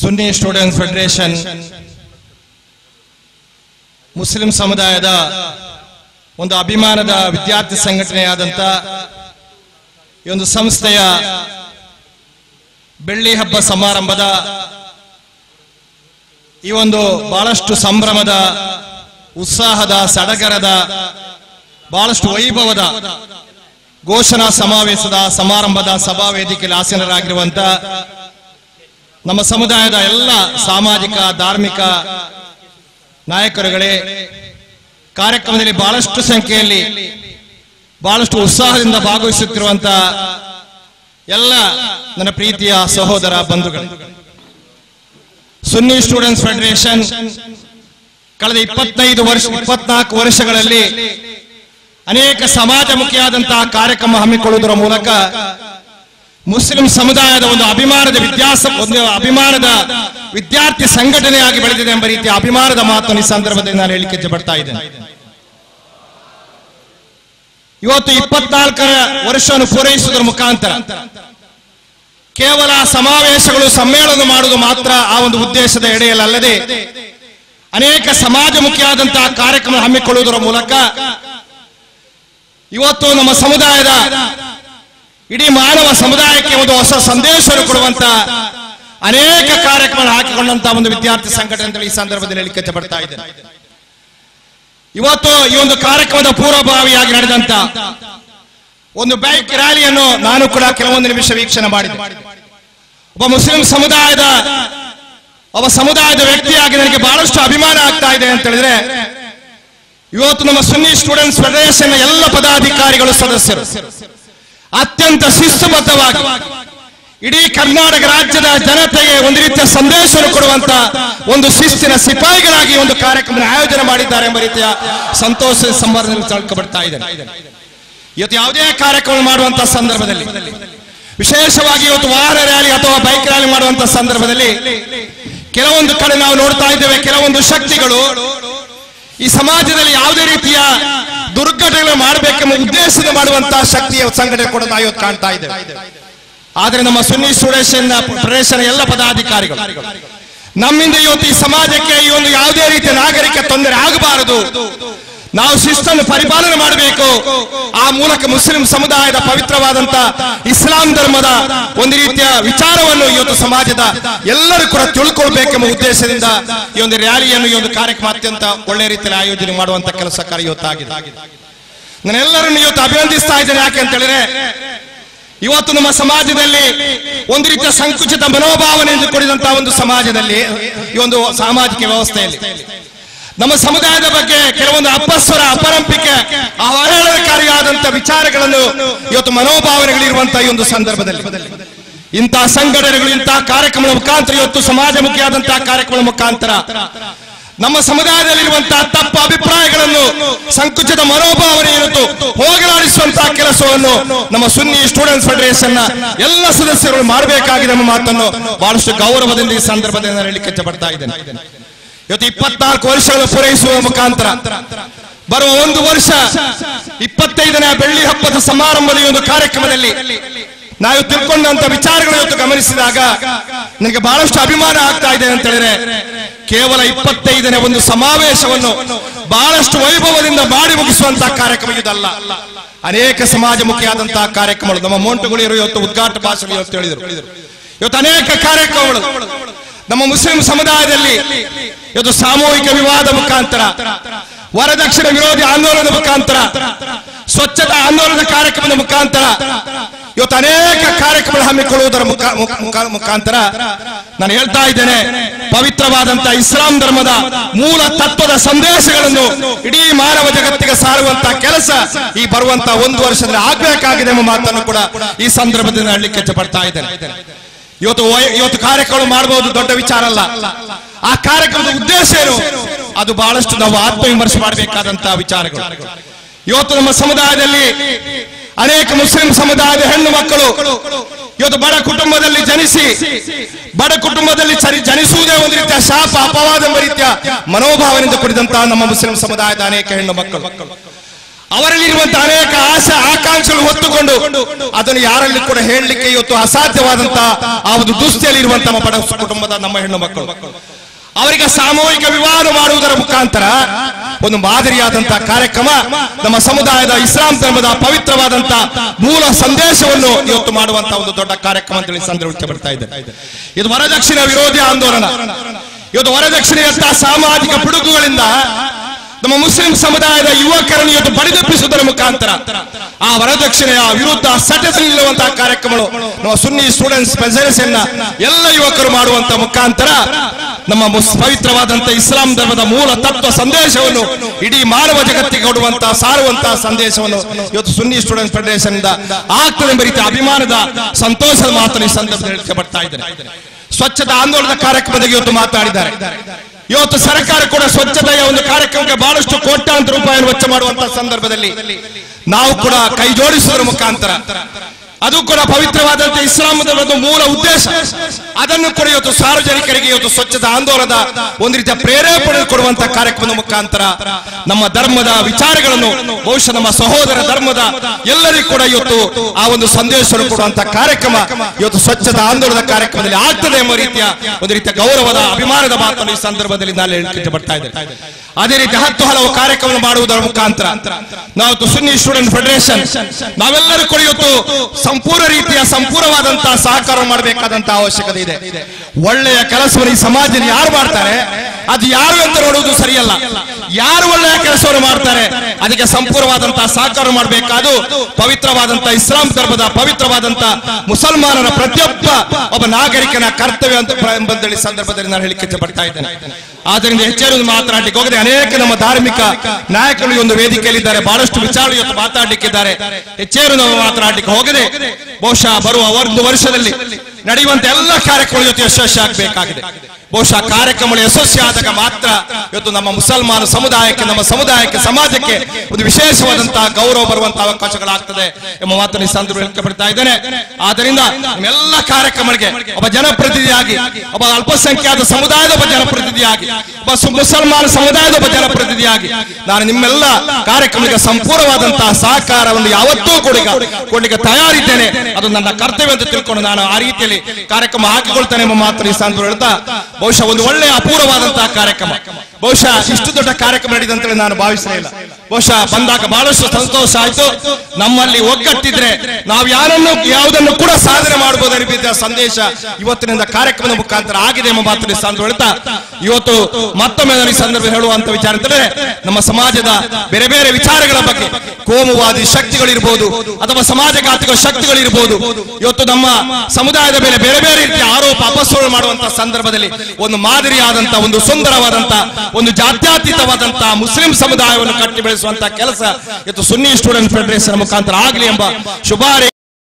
ಸುನ್ನಿ students federation Muslim ಸಮುದಾಯದ ಒಂದು ಅಭಿಮಾನದ ವಿದ್ಯಾರ್ಥಿ ಸಂಘಟನೆಯಾದಂಥ ಈ ಒಂದು ಸಂಸ್ಥೆಯ ಬೆಳ್ಳಿ ಹಬ್ಬ ಸಮಾರಂಭದ ಈ ಒಂದು ಬಹಳಷ್ಟು ಸಂಭ್ರಮದ ಉತ್ಸಾಹದ ಸಡಗರದ ಬಹಳಷ್ಟು ವೈಭವದ ಘೋಷಣಾ ಸಮಾವೇಶದ ಸಮಾರಂಭದ ಸಭಾ ವೇದಿಕೆಯಲ್ಲಿ ಆಸೀನರಾಗಿರುವಂತ ನಮ್ಮ ಸಮುದಾಯದ ಎಲ್ಲ ಸಾಮಾಜಿಕ ಧಾರ್ಮಿಕ ನಾಯಕರುಗಳೇ ಕಾರ್ಯಕ್ರಮದಲ್ಲಿ ಬಹಳಷ್ಟು ಸಂಖ್ಯೆಯಲ್ಲಿ ಬಹಳಷ್ಟು ಉತ್ಸಾಹದಿಂದ ಭಾಗವಹಿಸುತ್ತಿರುವಂತ ಎಲ್ಲ ನನ್ನ ಪ್ರೀತಿಯ ಸಹೋದರ ಬಂಧುಗಳು ಸುನ್ನಿ ಸ್ಟೂಡೆಂಟ್ಸ್ ಫೆಡರೇಷನ್ ಕಳೆದ ಇಪ್ಪತ್ತೈದು ವರ್ಷ ಇಪ್ಪತ್ನಾಲ್ಕು ವರ್ಷಗಳಲ್ಲಿ ಅನೇಕ ಸಮಾಜಮುಖಿಯಾದಂತಹ ಕಾರ್ಯಕ್ರಮ ಹಮ್ಮಿಕೊಳ್ಳುವುದರ ಮೂಲಕ ಮುಸ್ಲಿಂ ಸಮುದಾಯದ ಒಂದು ಅಭಿಮಾನದ ವಿದ್ಯಾಸ ಒಂದು ಅಭಿಮಾನದ ವಿದ್ಯಾರ್ಥಿ ಸಂಘಟನೆಯಾಗಿ ಬೆಳೆದಿದೆ ಎಂಬ ರೀತಿಯ ಅಭಿಮಾನದ ಮಾತನ್ನು ಈ ಸಂದರ್ಭದಲ್ಲಿ ನಾನು ಹೇಳಿಕೆ ಇಚ್ಛೆಪಡ್ತಾ ಇದ್ದೇನೆ ಇವತ್ತು ಇಪ್ಪತ್ನಾಲ್ಕರ ವರ್ಷವನ್ನು ಪೂರೈಸುವುದರ ಮುಖಾಂತರ ಕೇವಲ ಸಮಾವೇಶಗಳು ಸಮ್ಮೇಳನ ಮಾಡುವುದು ಮಾತ್ರ ಆ ಒಂದು ಉದ್ದೇಶದ ಎಡೆಯಲ್ಲದೆ ಅನೇಕ ಸಮಾಜಮುಖಿಯಾದಂತಹ ಕಾರ್ಯಕ್ರಮ ಹಮ್ಮಿಕೊಳ್ಳುವುದರ ಮೂಲಕ ಇವತ್ತು ನಮ್ಮ ಸಮುದಾಯದ ಇಡೀ ಮಾನವ ಸಮುದಾಯಕ್ಕೆ ಒಂದು ಹೊಸ ಸಂದೇಶವನ್ನು ಕೊಡುವಂತ ಅನೇಕ ಕಾರ್ಯಕ್ರಮ ಹಾಕಿಕೊಂಡಂತಹ ಒಂದು ವಿದ್ಯಾರ್ಥಿ ಸಂಘಟನೆ ಅಂತ ಈ ಸಂದರ್ಭದಲ್ಲಿ ಹೇಳಿಕೆ ಪಡ್ತಾ ಇದ್ದೇನೆ ಇವತ್ತು ಈ ಒಂದು ಕಾರ್ಯಕ್ರಮದ ಪೂರ್ವಭಾವಿಯಾಗಿ ನಡೆದಂತ ಒಂದು ಬೈಕ್ ರ್ಯಾಲಿಯನ್ನು ನಾನು ಕೂಡ ಕೆಲವೊಂದು ನಿಮಿಷ ವೀಕ್ಷಣೆ ಮಾಡಿದೆ ಒಬ್ಬ ಮುಸ್ಲಿಂ ಸಮುದಾಯದ ಒಬ್ಬ ಸಮುದಾಯದ ವ್ಯಕ್ತಿಯಾಗಿ ನನಗೆ ಬಹಳಷ್ಟು ಅಭಿಮಾನ ಆಗ್ತಾ ಇದೆ ಅಂತ ಹೇಳಿದ್ರೆ ಇವತ್ತು ನಮ್ಮ ಸುನ್ನಿ ಸ್ಟೂಡೆಂಟ್ಸ್ ಫೆಡರೇಷನ್ ಎಲ್ಲ ಪದಾಧಿಕಾರಿಗಳು ಸದಸ್ಯರು ಅತ್ಯಂತ ಶಿಸ್ತುಬದ್ಧವಾಗಿ ಇಡೀ ಕರ್ನಾಟಕ ರಾಜ್ಯದ ಜನತೆಗೆ ಒಂದು ರೀತಿಯ ಸಂದೇಶವನ್ನು ಕೊಡುವಂತ ಒಂದು ಶಿಸ್ತಿನ ಸಿಪಾಯಿಗಳಾಗಿ ಒಂದು ಕಾರ್ಯಕ್ರಮ ಆಯೋಜನೆ ಮಾಡಿದ್ದಾರೆ ಎಂಬ ರೀತಿಯ ಸಂತೋಷ ಸಂಬಂಧದಲ್ಲಿ ತಳ್ಕೊಬಡ್ತಾ ಇದೆ ಇವತ್ತು ಯಾವುದೇ ಕಾರ್ಯಕ್ರಮ ಮಾಡುವಂತ ಸಂದರ್ಭದಲ್ಲಿ ವಿಶೇಷವಾಗಿ ಇವತ್ತು ವಾಹನ ರ್ಯಾಲಿ ಅಥವಾ ಬೈಕ್ ರ್ಯಾಲಿ ಮಾಡುವಂತ ಸಂದರ್ಭದಲ್ಲಿ ಕೆಲವೊಂದು ಕಡೆ ನಾವು ನೋಡ್ತಾ ಇದ್ದೇವೆ ಕೆಲವೊಂದು ಶಕ್ತಿಗಳು ಈ ಸಮಾಜದಲ್ಲಿ ಯಾವುದೇ ರೀತಿಯ ದುರ್ಘಟನೆಗಳು ಮಾಡಬೇಕೆಂಬ ಉದ್ದೇಶದ ಮಾಡುವಂತಹ ಶಕ್ತಿಯ ಸಂಘಟನೆ ಕೂಡ ನಾವು ಇವತ್ತು ಕಾಣ್ತಾ ಇದ್ದೇವೆ ಆದ್ರೆ ನಮ್ಮ ಸುನ್ನಿ ಸ್ಟೂಡೆಂಟ್ಸ್ ಪ್ರದೇಶನ ಎಲ್ಲ ಪದಾಧಿಕಾರಿಗಳು ನಮ್ಮಿಂದ ಇವತ್ತು ಈ ಸಮಾಜಕ್ಕೆ ಈ ಒಂದು ಯಾವುದೇ ರೀತಿಯ ನಾಗರಿಕ ತೊಂದರೆ ಆಗಬಾರದು ನಾವು ಶಿಸ್ತನ್ನು ಪರಿಪಾಲನೆ ಮಾಡಬೇಕು ಆ ಮೂಲಕ ಮುಸ್ಲಿಂ ಸಮುದಾಯದ ಪವಿತ್ರವಾದಂತ ಇಸ್ಲಾಂ ಧರ್ಮದ ಒಂದು ರೀತಿಯ ವಿಚಾರವನ್ನು ಇವತ್ತು ಸಮಾಜದ ಎಲ್ಲರೂ ಕೂಡ ತಿಳ್ಕೊಳ್ಬೇಕೆಂಬ ಉದ್ದೇಶದಿಂದ ಈ ಒಂದು ರ್ಯಾಲಿಯನ್ನು ಈ ಒಂದು ಕಾರ್ಯಕ್ರಮ ಅತ್ಯಂತ ಒಳ್ಳೆ ರೀತಿಯಲ್ಲಿ ಆಯೋಜನೆ ಮಾಡುವಂತ ಕೆಲಸ ಕಾರ್ಯ ಇವತ್ತಾಗಿದೆ ನಾನೆಲ್ಲರನ್ನು ಇವತ್ತು ಅಭಿನಂದಿಸ್ತಾ ಇದ್ದೇನೆ ಯಾಕೆ ಅಂತ ಹೇಳಿದ್ರೆ ಇವತ್ತು ನಮ್ಮ ಸಮಾಜದಲ್ಲಿ ಒಂದು ರೀತಿಯ ಸಂಕುಚಿತ ಮನೋಭಾವನೆಯನ್ನು ಕೊಡಿದಂತಹ ಒಂದು ಸಮಾಜದಲ್ಲಿ ಈ ಒಂದು ಸಾಮಾಜಿಕ ವ್ಯವಸ್ಥೆಯಲ್ಲಿ ನಮ್ಮ ಸಮುದಾಯದ ಬಗ್ಗೆ ಕೆಲವೊಂದು ಅಪಸ್ವರ ಅಪರಂಪಿಕೆ ಅವಹೇಳನಕಾರಿಯಾದಂತ ವಿಚಾರಗಳನ್ನು ಇವತ್ತು ಮನೋಭಾವನೆಗಳಿರುವಂತಹ ಈ ಒಂದು ಸಂದರ್ಭದಲ್ಲಿ ಇಂತಹ ಸಂಘಟನೆಗಳು ಇಂತಹ ಕಾರ್ಯಕ್ರಮದ ಮುಖಾಂತರ ಇವತ್ತು ಸಮಾಜಮುಖಿಯಾದಂತಹ ಕಾರ್ಯಕ್ರಮದ ಮುಖಾಂತರ ನಮ್ಮ ಸಮುದಾಯದಲ್ಲಿರುವಂತಹ ತಪ್ಪು ಅಭಿಪ್ರಾಯಗಳನ್ನು ಸಂಕುಚಿತ ಮನೋಭಾವನೆ ಇವತ್ತು ಹೋಗಲಾಡಿಸುವಂತಹ ಕೆಲಸವನ್ನು ನಮ್ಮ ಸುನ್ನಿ ಸ್ಟೂಡೆಂಟ್ಸ್ ಫೆಡರೇಷನ್ ಎಲ್ಲ ಸದಸ್ಯರು ಮಾಡಬೇಕಾಗಿದೆ ಎಂಬ ಮಾತನ್ನು ಬಹಳಷ್ಟು ಗೌರವದಿಂದ ಈ ಸಂದರ್ಭದಲ್ಲಿ ನಾನು ಹೇಳಿಕ್ಕೆ ಇಚ್ಛೆಪಡ್ತಾ ಇದ್ದೇನೆ ಇವತ್ತು ಇಪ್ಪತ್ನಾಲ್ಕು ವರ್ಷಗಳು ಪೂರೈಸುವ ಮುಖಾಂತರ ಬರುವ ಒಂದು ವರ್ಷ ಇಪ್ಪತ್ತೈದನೇ ಬೆಳ್ಳಿ ಹಬ್ಬದ ಸಮಾರಂಭದ ಈ ಒಂದು ಕಾರ್ಯಕ್ರಮದಲ್ಲಿ ನಾವು ತಿಳ್ಕೊಂಡಂತ ವಿಚಾರಗಳು ಇವತ್ತು ಗಮನಿಸಿದಾಗ ನನಗೆ ಬಹಳಷ್ಟು ಅಭಿಮಾನ ಆಗ್ತಾ ಇದೆ ಅಂತ ಹೇಳಿದ್ರೆ ಕೇವಲ ಇಪ್ಪತ್ತೈದನೇ ಒಂದು ಸಮಾವೇಶವನ್ನು ಬಹಳಷ್ಟು ವೈಭವದಿಂದ ಮಾಡಿ ಮುಗಿಸುವಂತಹ ಕಾರ್ಯಕ್ರಮ ಇದಲ್ಲ ಅನೇಕ ಸಮಾಜಮುಖಿಯಾದಂತಹ ಕಾರ್ಯಕ್ರಮಗಳು ನಮ್ಮ ಮೋಂಟುಗಳು ಇವತ್ತು ಉದ್ಘಾಟ ಭಾಷಣ ಇವತ್ತು ಹೇಳಿದರು ಇವತ್ತು ಅನೇಕ ಕಾರ್ಯಕ್ರಮಗಳು ನಮ್ಮ ಮುಸ್ಲಿಂ ಸಮುದಾಯದಲ್ಲಿ ಇವತ್ತು ಸಾಮೂಹಿಕ ವಿವಾದ ಮುಖಾಂತರ ವರದಕ್ಷಿಣ ವಿರೋಧಿ ಆಂದೋಲನದ ಮುಖಾಂತರ ಸ್ವಚ್ಛತಾ ಆಂದೋಲನದ ಕಾರ್ಯಕ್ರಮದ ಮುಖಾಂತರ ಇವತ್ತು ಅನೇಕ ಕಾರ್ಯಕ್ರಮಗಳು ಹಮ್ಮಿಕೊಳ್ಳುವುದರ ಮುಖ- ಮುಖ- ಮುಖ- ಮುಖಾಂತರ ನಾನು ಹೇಳ್ತಾ ಇದ್ದೇನೆ ಪವಿತ್ರವಾದಂತಹ ಇಸ್ಲಾಂ ಧರ್ಮದ ಮೂಲ ತತ್ವದ ಸಂದೇಶಗಳನ್ನು ಇಡೀ ಮಾನವ ಜಗತ್ತಿಗೆ ಸಾರುವಂತಹ ಕೆಲಸ ಈ ಬರುವಂತಹ ಒಂದು ವರ್ಷದಲ್ಲಿ ಆಗ್ಬೇಕಾಗಿದೆ ಎಂಬ ಮಾತನ್ನು ಕೂಡ ಈ ಸಂದರ್ಭದಲ್ಲಿ ನಾನು ಹೇಳಲಿಕ್ಕೆ ಇಚ್ಛೆಪಡ್ತಾ ಇದ್ದೇನೆ ಇವತ್ತು ವೈ- ಇವತ್ತು ಕಾರ್ಯಕ್ರಮ ಮಾಡಬಹುದು ದೊಡ್ಡ ವಿಚಾರ ಅಲ್ಲ ಆ ಕಾರ್ಯಕ್ರಮದ ಉದ್ದೇಶ ಏನು ಅದು ಬಹಳಷ್ಟು ನಾವು ಆತ್ಮವಿಮರ್ಶೆ ಮಾಡಬೇಕಾದಂತಹ ವಿಚಾರಗಳು ಇವತ್ತು ನಮ್ಮ ಸಮುದಾಯದಲ್ಲಿ ಅನೇಕ ಮುಸ್ಲಿಂ ಸಮುದಾಯದ ಹೆಣ್ಣು ಮಕ್ಕಳು ಇವತ್ತು ಬಡ ಕುಟುಂಬದಲ್ಲಿ ಜನಿಸಿ ಬಡ ಕುಟುಂಬದಲ್ಲಿ ಚರಿ- ಜನಿಸುವುದೇ ಒಂದು ರೀತಿಯ ಶಾಪ ಅಪವಾದ ಎಂಬ ರೀತಿಯ ಮನೋಭಾವನೆಯಿಂದ ಕೂಡಿದಂತಹ ನಮ್ಮ ಮುಸ್ಲಿಂ ಸಮುದಾಯದ ಅನೇಕ ಹೆಣ್ಣು ಮಕ್ಕಳು ಅವರಲ್ಲಿರುವಂತಹ ಅನೇಕ ಆಸೆ ಆಕಾಂಕ್ಷೆಗಳು ಹೊತ್ತುಕೊಂಡು ಅದನ್ನು ಯಾರಲ್ಲಿ ಕೂಡ ಹೇಳಲಿಕ್ಕೆ ಇವತ್ತು ಅಸಾಧ್ಯವಾದಂತಹ ಆ ಒಂದು ದುಸ್ಥಿತಿಯಲ್ಲಿ ಇರುವಂತಹ ಬಡ ಕುಟುಂಬದ ನಮ್ಮ ಹೆಣ್ಣು ಮಕ್ಕಳು ಅವರಿಗೆ ಸಾಮೂಹಿಕ ವಿವಾಹ ಮಾಡುವುದರ ಮುಖಾಂತರ ಒಂದು ಮಾದರಿಯಾದಂತಹ ಕಾರ್ಯಕ್ರಮ ನಮ್ಮ ಸಮುದಾಯದ ಇಸ್ಲಾಂ ಧರ್ಮದ ಪವಿತ್ರವಾದಂತಹ ಮೂಲ ಸಂದೇಶವನ್ನು ಇವತ್ತು ಮಾಡುವಂತಹ ಒಂದು ದೊಡ್ಡ ಕಾರ್ಯಕ್ರಮ ಅಂತ ಹೇಳಿ ಸಂದರ್ಭಕ್ಕೆ ಬರ್ತಾ ಇದೆ ಇದು ವರದಕ್ಷಿಣೆ ವಿರೋಧಿ ಆಂದೋಲನ ಇವತ್ತು ವರದಕ್ಷಿಣೆಯಂತಹ ಸಾಮಾಜಿಕ ಪಿಡುಗುಗಳಿಂದ ನಮ್ಮ ಮುಸ್ಲಿಂ ಸಮುದಾಯದ ಯುವಕರನ್ನು ಇವತ್ತು ಬಡಿದೆಪ್ಪಿಸುವುದರ ಮುಖಾಂತರ ಆ ವರದಕ್ಷಿಣೆಯ ವಿರುದ್ಧ ಸಟದಲ್ಲಿ ನಿಲ್ಲುವಂತಹ ಕಾರ್ಯಕ್ರಮಗಳು ನಮ್ಮ ಸುನ್ನಿ ಸ್ಟೂಡೆಂಟ್ಸ್ ಫೆಡರೇಷನ್ ಎಲ್ಲ ಯುವಕರು ಮಾಡುವಂತಹ ಮುಖಾಂತರ ನಮ್ಮ ಮುಸ್- ಪವಿತ್ರವಾದಂತ ಇಸ್ಲಾಂ ಧರ್ಮದ ಮೂಲ ತತ್ವ ಸಂದೇಶವನ್ನು ಇಡೀ ಮಾನವ ಜಗತ್ತಿಗೆ ಕೊಡುವಂತಹ ಸಾರುವಂತಹ ಸಂದೇಶವನ್ನು ಇವತ್ತು ಸುನ್ನಿ ಸ್ಟೂಡೆಂಟ್ಸ್ ಫೆಡರೇಷನ್ ಇಂದ ಆಗ್ತದೆ ಎಂಬ ರೀತಿಯ ಅಭಿಮಾನದ ಸಂತೋಷದ ಮಾತನ್ನು ಈ ಸಂದರ್ಭದಲ್ಲಿ ಹೇಳ್ತಾ ಬರ್ತಾ ಇದ್ದಾರೆ ಸ್ವಚ್ಛತಾ ಆಂದೋಲನದ ಕಾರ್ಯಕ್ರಮದಲ್ಲಿ ಇವತ್ತು ಮಾತಾಡಿದ್ದಾರೆ ಇವತ್ತು ಸರ್ಕಾರ ಕೂಡ ಸ್ವಚ್ಛತೆಯ ಒಂದು ಕಾರ್ಯಕ್ರಮಕ್ಕೆ ಬಹಳಷ್ಟು ಕೋಟ್ಯಾಂತರ ರೂಪಾಯಿಯನ್ನು ವೆಚ್ಚ ಮಾಡುವಂತಹ ಸಂದರ್ಭದಲ್ಲಿ ನಾವು ಕೂಡ ಕೈ ಜೋಡಿಸುವುದರ ಮುಖಾಂತರ ಅದು ಕೂಡ ಪವಿತ್ರವಾದಂತ ಇಸ್ಲಾಂ ಧರ್ಮದ ಮೂಲ ಉದ್ದೇಶ ಅದನ್ನು ಕೂಡ ಇವತ್ತು ಸಾರ್ವಜನಿಕರಿಗೆ ಇವತ್ತು ಸ್ವಚ್ಛತಾ ಆಂದೋಲನದ ಒಂದು ರೀತಿಯ ಪ್ರೇರೇಪಣೆ ಕೊಡುವಂತಹ ಕಾರ್ಯಕ್ರಮದ ಮುಖಾಂತರ ನಮ್ಮ ಧರ್ಮದ ವಿಚಾರಗಳನ್ನು ಬಹುಶಃ ನಮ್ಮ ಸಹೋದರ ಧರ್ಮದ ಎಲ್ಲರಿಗೂ ಕೂಡ ಇವತ್ತು ಆ ಒಂದು ಸಂದೇಶವನ್ನು ಕೊಡುವಂತಹ ಕಾರ್ಯಕ್ರಮ ಇವತ್ತು ಸ್ವಚ್ಛತಾ ಆಂದೋಲನದ ಕಾರ್ಯಕ್ರಮದಲ್ಲಿ ಆಗ್ತದೆ ಎಂಬ ರೀತಿಯ ಒಂದು ರೀತಿಯ ಗೌರವದ ಅಭಿಮಾನದ ಮಾತನ್ನು ಈ ಸಂದರ್ಭದಲ್ಲಿ ನಾನು ಹೇಳಿಕೆ ಬರ್ತಾ ಇದ್ದೇನೆ ಅದೇ ರೀತಿ ಹತ್ತು ಹಲವು ಕಾರ್ಯಕ್ರಮ ಮಾಡುವುದರ ಮುಖಾಂತರ ನಾವು ಸುನ್ನಿ ಸ್ಟೂಡೆಂಟ್ ಫೆಡರೇಷನ್ ನಾವೆಲ್ಲರೂ ಕೂಡ ಇವತ್ತು ಸಂಪೂರ್ಣ ರೀತಿಯ ಸಂಪೂರ್ಣವಾದಂತಹ ಸಹಕಾರ ಮಾಡಬೇಕಾದಂತಹ ಅವಶ್ಯಕತೆ ಇದೆ ಒಳ್ಳೆಯ ಕೆಲಸವನ್ನು ಈ ಸಮಾಜದಲ್ಲಿ ಯಾರು ಮಾಡ್ತಾರೆ ಅದು ಯಾರು ಅಂತ ನೋಡುವುದು ಸರಿಯಲ್ಲ ಯಾರು ಒಳ್ಳೆಯ ಕೆಲಸವನ್ನು ಮಾಡ್ತಾರೆ ಅದಕ್ಕೆ ಸಂಪೂರ್ಣವಾದಂತಹ ಸಹಕಾರ ಮಾಡಬೇಕಾದು ಪವಿತ್ರವಾದಂತಹ ಇಸ್ಲಾಂ ಧರ್ಮದ ಪವಿತ್ರವಾದಂತಹ ಮುಸಲ್ಮಾನರ ಪ್ರತಿಯೊಬ್ಬ ಒಬ್ಬ ನಾಗರಿಕನ ಕರ್ತವ್ಯ ಅಂತ ಪ್ರ- ಎಂಬುದರಲ್ಲಿ ಸಂದರ್ಭದಲ್ಲಿ ನಾನು ಹೇಳಿಕೆ ಬರ್ತಾ ಇದ್ದೇನೆ ಆದ್ದರಿಂದ ಹೆಚ್ಚೇನು ಮಾತನಾಡಲಿಕ್ಕೆ ಹೋಗದೆ ಅನೇಕ ನಮ್ಮ ಧಾರ್ಮಿಕ ನಾಯಕರು ಈ ಒಂದು ವೇದಿಕೆಯಲ್ಲಿದ್ದಾರೆ ಬಹಳಷ್ಟು ವಿಚಾರ ಇವತ್ತು ಮಾತಾಡಲಿಕ್ಕಿದ್ದಾರೆ ಹೆಚ್ಚೇನು ನಾವು ಮಾತನಾಡಲಿಕ್ಕೆ ಹೋಗದೆ ಬಹುಶಃ ಬರುವ ಒಂದು ವರ್ಷದಲ್ಲಿ ನಡೆಯುವಂತ ಎಲ್ಲ ಕಾರ್ಯಕ್ರಮಗಳು ಇವತ್ತು ಯಶಸ್ವಿ ಆಗಬೇಕಾಗಿದೆ ಬಹುಶಃ ಕಾರ್ಯಕ್ರಮಗಳು ಯಶಸ್ವಿ ಆದಾಗ ಮಾತ್ರ ಇವತ್ತು ನಮ್ಮ ಮುಸಲ್ಮಾನ ಸಮುದಾಯಕ್ಕೆ ನಮ್ಮ ಸಮುದಾಯಕ್ಕೆ ಸಮಾಜಕ್ಕೆ ಒಂದು ವಿಶೇಷವಾದಂತಹ ಗೌರವ ಬರುವಂತಹ ಅವಕಾಶಗಳಾಗ್ತದೆ ಎಂಬ ಮಾತನ್ನು ಈ ಸಂದರ್ಭ ಹೇಳ್ಕೊಬಿಡ್ತಾ ಇದ್ದೇನೆ ಆದ್ದರಿಂದ ನಿಮ್ಮೆಲ್ಲ ಕಾರ್ಯಕ್ರಮಗಳಿಗೆ ಒಬ್ಬ ಜನಪ್ರತಿನಿಧಿಯಾಗಿ ಒಬ್ಬ ಅಲ್ಪಸಂಖ್ಯಾತ ಸಮುದಾಯದ ಒಬ್ಬ ಜನಪ್ರತಿನಿಧಿಯಾಗಿ ಒಬ್ಬ ಸು- ಮುಸಲ್ಮಾನ ಸಮುದಾಯದ ಒಬ್ಬ ಜನಪ್ರತಿನಿಧಿಯಾಗಿ ನಾನು ನಿಮ್ಮೆಲ್ಲ ಕಾರ್ಯಕ್ರಮಕ್ಕೆ ಸಂಪೂರ್ಣವಾದಂತಹ ಸಹಕಾರವನ್ನು ಯಾವತ್ತೂ ಕೂಡ ಕೊಡ್ಲಿಕ್ಕೆ ತಯಾರಿದ್ದೇನೆ ಅದು ನನ್ನ ಕರ್ತವ್ಯ ಅಂತ ತಿಳ್ಕೊಂಡು ನಾನು ಆ ರೀತಿಯಲ್ಲಿ ಕಾರ್ಯಕ್ರಮ ಹಾಕಿಕೊಳ್ತೇನೆ ಎಂಬ ಮಾತನ್ನು ಈ ಸಂದರ್ಭ ಹೇಳ್ತಾ ಬಹುಶಃ ಒಂದು ಒಳ್ಳೆಯ ಅಪೂರ್ವವಾದಂತಹ ಕಾರ್ಯಕ್ರಮ ಬಹುಶಃ ಇಷ್ಟು ದೊಡ್ಡ ಕಾರ್ಯಕ್ರಮ ನಡೆದಿದೆ ಅಂತೇಳಿ ನಾನು ಭಾವಿಸಲಿಲ್ಲ ಬಹುಶಃ ಬಂದಾಗ ಬಹಳಷ್ಟು ಸಂತೋಷ ಆಯ್ತು ನಮ್ಮಲ್ಲಿ ಒಗ್ಗಟ್ಟಿದ್ರೆ ನಾವು ಯಾರನ್ನು ಯಾವುದನ್ನು ಕೂಡ ಸಾಧನೆ ಮಾಡಬಹುದು ರೀತಿಯ ಸಂದೇಶ ಇವತ್ತಿನಿಂದ ಕಾರ್ಯಕ್ರಮದ ಮುಖಾಂತರ ಆಗಿದೆ ಎಂಬ ಮಾತನ್ನು ಈ ಸಂದರ್ಭ ಹೇಳ್ತಾ ಇವತ್ತು ಮತ್ತೊಮ್ಮೆ ನಾನು ಈ ಸಂದರ್ಭ ಹೇಳುವಂತ ವಿಚಾರ ಅಂತಂದ್ರೆ ನಮ್ಮ ಸಮಾಜದ ಬೇರೆ ಬೇರೆ ವಿಚಾರಗಳ ಬಗ್ಗೆ ಕೋಮುವಾದಿ ಶಕ್ತಿಗಳಿರ್ಬೋದು ಅಥವಾ ಸಮಾಜಘಾತಕ ಶಕ್ತಿಗಳಿರ್ಬೋದು ಇವತ್ತು ನಮ್ಮ ಸಮುದಾಯದ ಮೇಲೆ ಬೇರೆ ಬೇರೆ ರೀತಿಯ ಆರೋಪ ಅಪಸ್ವರ ಮಾಡುವಂತಹ ಸಂದರ್ಭದಲ್ಲಿ ಒಂದು ಮಾದರಿಯಾದಂತಹ ಒಂದು ಸುಂದರವಾದಂತಹ ಒಂದು ಜಾತ್ಯತೀತವಾದಂತಹ ಮುಸ್ಲಿಂ ಸಮುದಾಯವನ್ನು ಕಟ್ಟಿ ಬೆಳೆಸುವಂತಹ ಕೆಲಸ ಇವತ್ತು ಸುನ್ನಿ ಸ್ಟೂಡೆಂಟ್ ಫೆಡರೇಷನ್ ಮುಖಾಂತರ ಆಗಲಿ ಎಂಬ ಶುಭಾರಯ